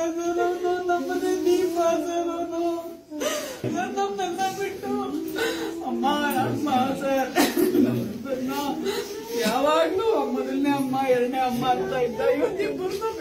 sir ಅವನು ನಮ್ಮನೆ ದೀಪ sir ಅವನು ಸರ್ ನಮ್ಮೆಲ್ಲ ಬಿಟ್ಟು ಅಮ್ಮ ಅಮ್ಮ ಸರ್ ನಮ್ಮನ್ನ ಯಾವಾಗ್ಲೂ ಮೊದಲನೇ ಅಮ್ಮ ಎರಡನೇ ಅಮ್ಮ ಅಂತ ಇದ್ದ ಇವತ್ತಿಬ್ಬರನ್ನ